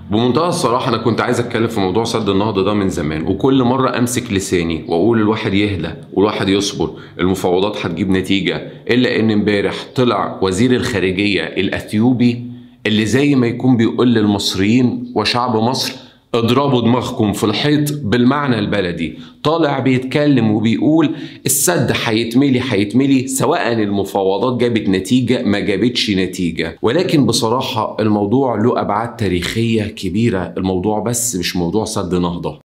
بمنتهى الصراحة أنا كنت عايز أتكلم في موضوع سد النهضة ده من زمان وكل مرة أمسك لساني وأقول الواحد يهدى والواحد يصبر المفاوضات هتجيب نتيجة إلا إن امبارح طلع وزير الخارجية الأثيوبي اللي زي ما يكون بيقول للمصريين وشعب مصر اضربوا دماغكم في الحيط بالمعنى البلدي طالع بيتكلم وبيقول السد هيتملي هيتملي سواء المفاوضات جابت نتيجة ما جابتش نتيجة ولكن بصراحة الموضوع له أبعاد تاريخية كبيرة الموضوع بس مش موضوع سد نهضة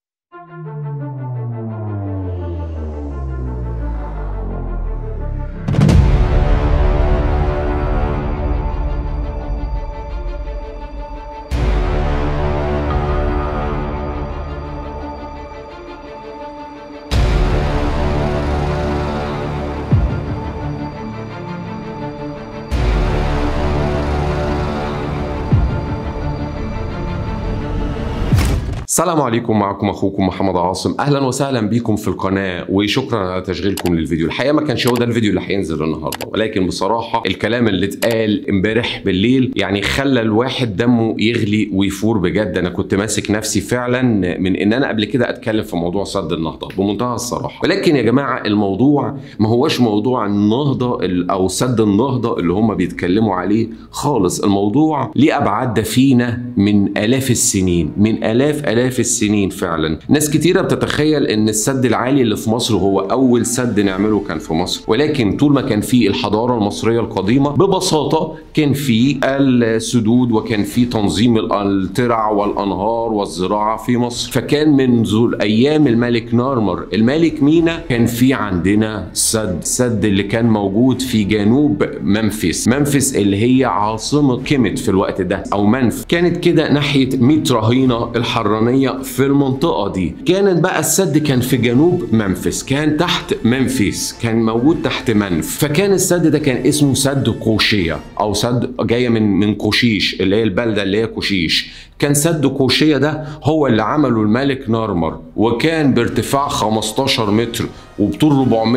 السلام عليكم معكم اخوكم محمد عاصم اهلا وسهلا بيكم في القناه وشكرا على تشغيلكم للفيديو الحقيقه ما كانش هو ده الفيديو اللي هينزل النهارده ولكن بصراحه الكلام اللي اتقال امبارح بالليل يعني خلى الواحد دمه يغلي ويفور بجد انا كنت ماسك نفسي فعلا من ان انا قبل كده اتكلم في موضوع سد النهضه بمنتهى الصراحه ولكن يا جماعه الموضوع ما هوش موضوع النهضه او سد النهضه اللي هم بيتكلموا عليه خالص الموضوع ليه ابعاد دفينه من الاف السنين من الاف الاف السنين فعلا ناس كتيره بتتخيل ان السد العالي اللي في مصر هو اول سد نعمله كان في مصر ولكن طول ما كان في الحضاره المصريه القديمه ببساطه كان في السدود وكان في تنظيم الترع والانهار والزراعه في مصر فكان منذ ايام الملك نارمر الملك مينا كان في عندنا سد سد اللي كان موجود في جنوب منفس منفس اللي هي عاصمه كيمت في الوقت ده او منف كانت كده ناحيه ميت رهينه الحرانيه في المنطقه دي كانت بقى السد كان في جنوب منفس كان تحت منفيس كان موجود تحت منف فكان السد ده كان اسمه سد قوشيه او سد جايه من من قشيش اللي هي البلده اللي هي قشيش كان سد قوشيه ده هو اللي عمله الملك نارمر وكان بارتفاع 15 متر وبطول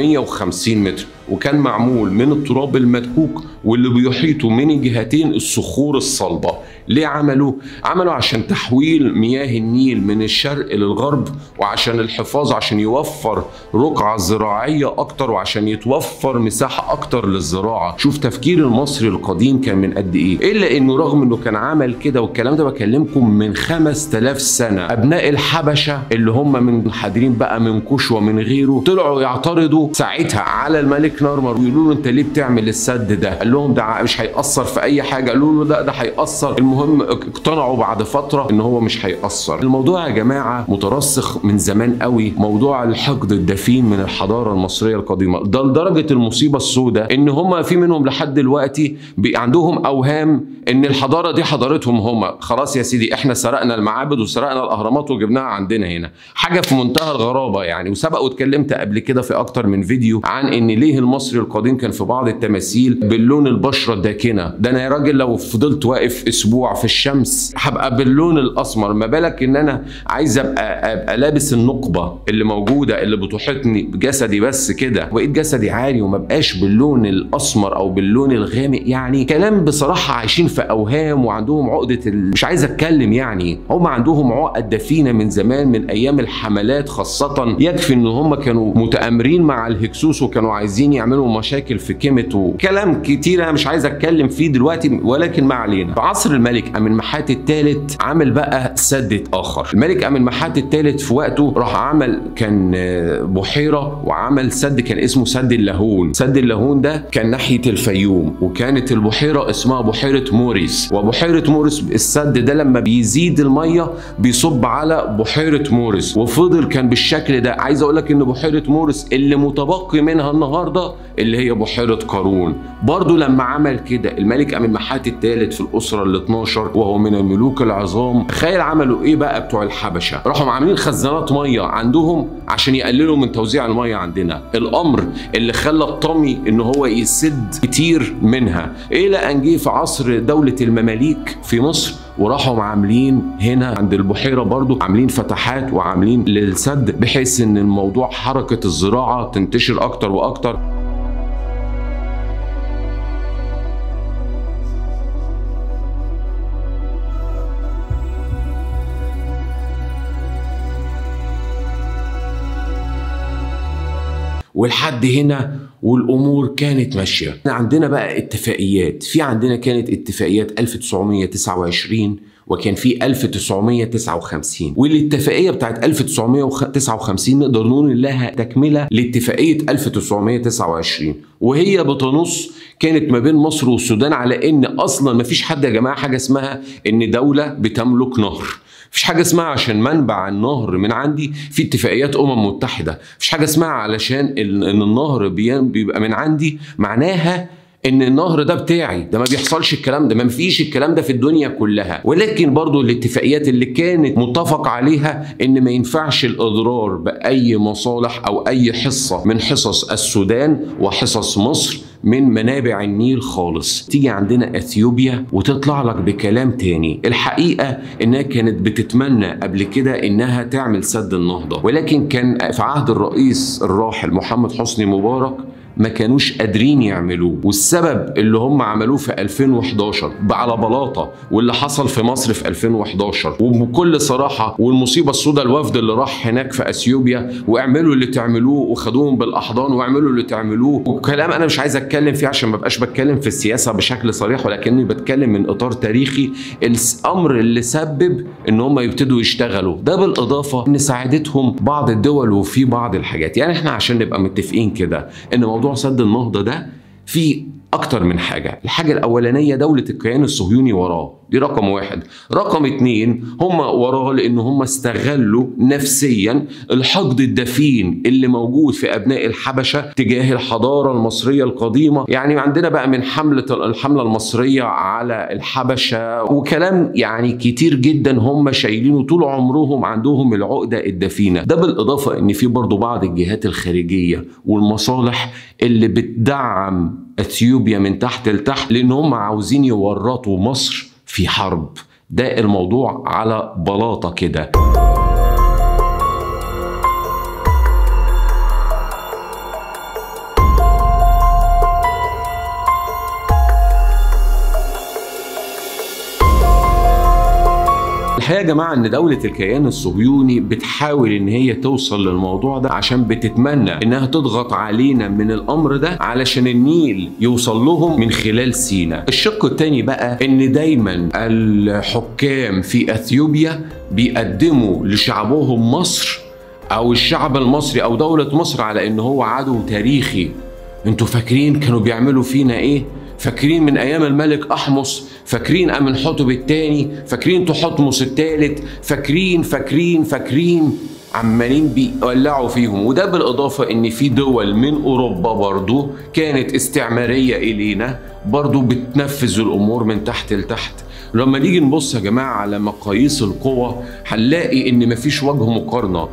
450 متر وكان معمول من التراب المدكوك واللي بيحيطه من الجهتين الصخور الصلبة ليه عملوا؟ عملوا عشان تحويل مياه النيل من الشرق للغرب وعشان الحفاظ عشان يوفر رقعة زراعية أكتر وعشان يتوفر مساحة أكتر للزراعة شوف تفكير المصري القديم كان من قد إيه إلا إنه رغم إنه كان عمل كده والكلام ده بكلمكم من 5000 سنة أبناء الحبشة اللي هم من حاضرين بقى من كوش ومن غيره طلعوا يعترضوا ساعتها على الملك نارمر ويقولوا له انت ليه بتعمل السد ده؟ قال لهم ده مش هيأثر في أي حاجة، قالوا له لا ده هيأثر، المهم اقتنعوا بعد فترة إن هو مش هيأثر. الموضوع يا جماعة مترسخ من زمان قوي، موضوع الحقد الدفين من الحضارة المصرية القديمة، ده لدرجة المصيبة السوداء إن هم في منهم لحد دلوقتي عندهم أوهام إن الحضارة دي حضارتهم هم، خلاص يا سيدي إحنا سرقنا المعابد وسرقنا الأهرامات وجبناها عندنا هنا، حاجة في منتهى الغرابة يعني وسبق واتكلمت قبل كده في أكتر من فيديو عن إن ليه المصري القديم كان في بعض التماثيل باللون البشره الداكنه ده انا يا راجل لو فضلت واقف اسبوع في الشمس هبقى باللون الاسمر ما بالك ان انا عايز ابقى ابقى لابس النقبه اللي موجوده اللي بتحيطني بجسدي بس كده بقيت جسدي عالي وما بقاش باللون الاسمر او باللون الغامق يعني كلام بصراحه عايشين في اوهام وعندهم عقده ال... مش عايز اتكلم يعني هم عندهم عقد دفينه من زمان من ايام الحملات خاصه يكفي ان هم كانوا متآمرين مع الهكسوس وكانوا عايزين يعملوا مشاكل في كيمت وكلام كتير انا مش عايز اتكلم فيه دلوقتي ولكن ما علينا في عصر الملك امين محات الثالث عمل بقى سد اخر الملك امين محات الثالث في وقته راح عمل كان بحيره وعمل سد كان اسمه سد اللاهون سد اللاهون ده كان ناحيه الفيوم وكانت البحيره اسمها بحيره موريس وبحيره موريس السد ده لما بيزيد الميه بيصب على بحيره موريس وفضل كان بالشكل ده عايز اقول لك ان بحيره موريس اللي متبقي منها النهارده اللي هي بحيرة قارون برضو لما عمل كده الملك أمين محات الثالث في الأسرة ال 12 وهو من الملوك العظام تخيل عملوا إيه بقى بتوع الحبشة راحوا عاملين خزانات مية عندهم عشان يقللوا من توزيع المية عندنا الأمر اللي خلى الطمي إن هو يسد كتير منها إلى أن جه في عصر دولة المماليك في مصر وراحوا عاملين هنا عند البحيرة برضو عاملين فتحات وعاملين للسد بحيث ان الموضوع حركة الزراعة تنتشر اكتر واكتر ولحد هنا والامور كانت ماشيه عندنا بقى اتفاقيات في عندنا كانت اتفاقيات 1929 وكان في 1959 والاتفاقيه بتاعت 1959 نقدر نقول لها تكمله لاتفاقيه 1929 وهي بتنص كانت ما بين مصر والسودان على ان اصلا ما فيش حد يا جماعه حاجه اسمها ان دوله بتملك نهر مفيش حاجه اسمها عشان منبع النهر من عندي في اتفاقيات امم متحده مفيش حاجه اسمها علشان ان النهر بيبقى من عندي معناها ان النهر ده بتاعي ده ما بيحصلش الكلام ده ما فيش الكلام ده في الدنيا كلها ولكن برضو الاتفاقيات اللي كانت متفق عليها ان ما ينفعش الاضرار باي مصالح او اي حصه من حصص السودان وحصص مصر من منابع النيل خالص تيجي عندنا اثيوبيا وتطلع لك بكلام تاني الحقيقه انها كانت بتتمنى قبل كده انها تعمل سد النهضه ولكن كان في عهد الرئيس الراحل محمد حسني مبارك ما كانوش قادرين يعملوه والسبب اللي هم عملوه في 2011 على بلاطه واللي حصل في مصر في 2011 وبكل صراحه والمصيبه السوداء الوفد اللي راح هناك في اثيوبيا واعملوا اللي تعملوه وخدوهم بالاحضان واعملوا اللي تعملوه وكلام انا مش عايز اتكلم فيه عشان ما بقاش بتكلم في السياسه بشكل صريح ولكني بتكلم من اطار تاريخي الامر اللي سبب ان هم يبتدوا يشتغلوا ده بالاضافه ان ساعدتهم بعض الدول وفي بعض الحاجات يعني احنا عشان نبقى متفقين كده ان موضوع سد النهضه ده في اكتر من حاجه الحاجه الاولانيه دوله الكيان الصهيوني وراه دي رقم واحد رقم اتنين هم وراه لان هم استغلوا نفسيا الحقد الدفين اللي موجود في ابناء الحبشه تجاه الحضاره المصريه القديمه يعني عندنا بقى من حمله الحمله المصريه على الحبشه وكلام يعني كتير جدا هم شايلينه طول عمرهم عندهم العقده الدفينه ده بالاضافه ان في برضو بعض الجهات الخارجيه والمصالح اللي بتدعم اثيوبيا من تحت لتحت لان هم عاوزين يورطوا مصر في حرب ده الموضوع على بلاطه كده الحقيقه يا جماعه ان دوله الكيان الصهيوني بتحاول ان هي توصل للموضوع ده عشان بتتمنى انها تضغط علينا من الامر ده علشان النيل يوصل لهم من خلال سينا الشق الثاني بقى ان دايما الحكام في اثيوبيا بيقدموا لشعبهم مصر او الشعب المصري او دوله مصر على ان هو عدو تاريخي انتوا فاكرين كانوا بيعملوا فينا ايه فاكرين من ايام الملك احمس فاكرين امنحتب الثاني فاكرين تحتمس الثالث فاكرين فاكرين فاكرين عمالين بيولعوا فيهم وده بالاضافه ان في دول من اوروبا برضو كانت استعماريه الينا برضو بتنفذ الامور من تحت لتحت لما نيجي نبص يا جماعه على مقاييس القوى هنلاقي ان مفيش وجه مقارنه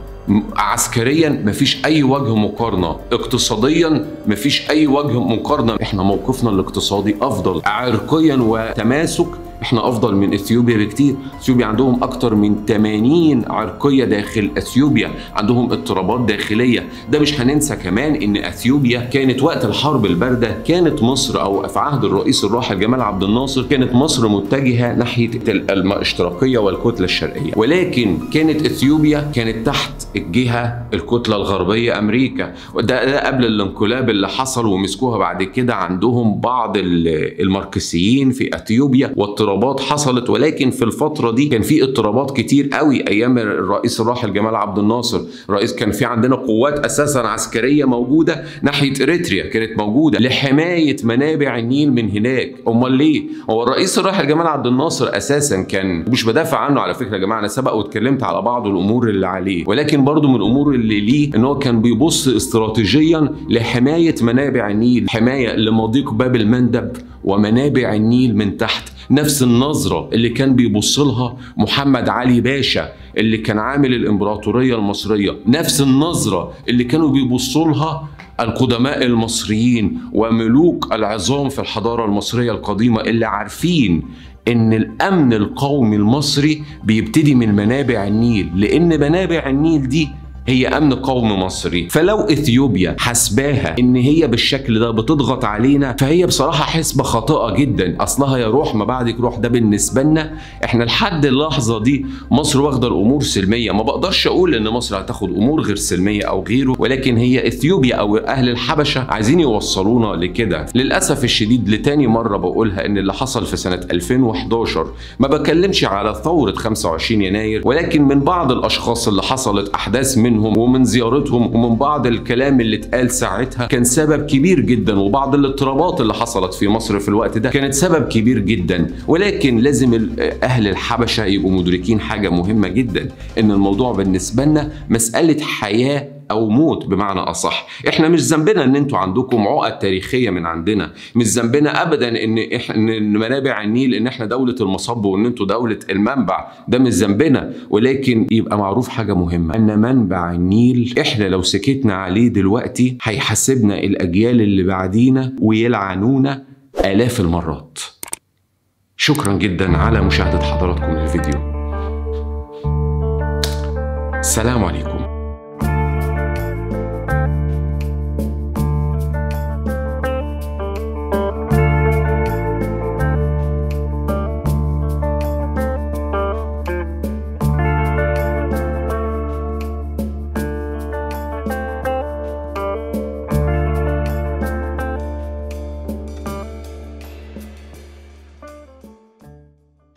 عسكريا مفيش اي وجه مقارنه اقتصاديا مفيش اي وجه مقارنه احنا موقفنا الاقتصادي افضل عرقيا وتماسك احنا افضل من اثيوبيا بكتير اثيوبيا عندهم اكتر من 80 عرقيه داخل اثيوبيا عندهم اضطرابات داخليه ده مش هننسى كمان ان اثيوبيا كانت وقت الحرب البارده كانت مصر او في عهد الرئيس الراحل جمال عبد الناصر كانت مصر متجهه ناحيه الاشتراكيه والكتله الشرقيه ولكن كانت اثيوبيا كانت تحت الجهه الكتله الغربيه امريكا وده ده قبل الانقلاب اللي حصل ومسكوها بعد كده عندهم بعض الماركسيين في اثيوبيا واضطرابات حصلت ولكن في الفتره دي كان في اضطرابات كتير قوي ايام الرئيس الراحل جمال عبد الناصر الرئيس كان في عندنا قوات اساسا عسكريه موجوده ناحيه اريتريا كانت موجوده لحمايه منابع النيل من هناك امال ليه هو الرئيس الراحل جمال عبد الناصر اساسا كان مش بدافع عنه على فكره يا جماعه انا سبق واتكلمت على بعض الامور اللي عليه ولكن برضو من الامور اللي ليه ان هو كان بيبص استراتيجيا لحمايه منابع النيل حمايه لمضيق باب المندب ومنابع النيل من تحت نفس النظرة اللي كان بيبص لها محمد علي باشا اللي كان عامل الإمبراطورية المصرية نفس النظرة اللي كانوا بيبصوا لها القدماء المصريين وملوك العظام في الحضارة المصرية القديمة اللي عارفين ان الامن القومي المصري بيبتدي من منابع النيل لان منابع النيل دي هي امن قومي مصري فلو اثيوبيا حسباها ان هي بالشكل ده بتضغط علينا فهي بصراحه حسبه خاطئه جدا اصلها يا روح ما بعدك روح ده بالنسبه لنا احنا لحد اللحظه دي مصر واخده الامور سلميه ما بقدرش اقول ان مصر هتاخد امور غير سلميه او غيره ولكن هي اثيوبيا او اهل الحبشه عايزين يوصلونا لكده للاسف الشديد لتاني مره بقولها ان اللي حصل في سنه 2011 ما بكلمش على ثوره 25 يناير ولكن من بعض الاشخاص اللي حصلت احداث منهم ومن زيارتهم ومن بعض الكلام اللي اتقال ساعتها كان سبب كبير جدا وبعض الاضطرابات اللي حصلت في مصر في الوقت ده كانت سبب كبير جدا ولكن لازم ال- اهل الحبشه يبقوا مدركين حاجه مهمه جدا ان الموضوع بالنسبه لنا مساله حياه او موت بمعنى اصح احنا مش ذنبنا ان انتوا عندكم عقد تاريخيه من عندنا مش ذنبنا ابدا ان احنا ان منابع النيل ان احنا دوله المصب وان انتوا دوله المنبع ده مش ذنبنا ولكن يبقى معروف حاجه مهمه ان منبع النيل احنا لو سكتنا عليه دلوقتي هيحاسبنا الاجيال اللي بعدينا ويلعنونا الاف المرات شكرا جدا على مشاهده حضراتكم للفيديو السلام عليكم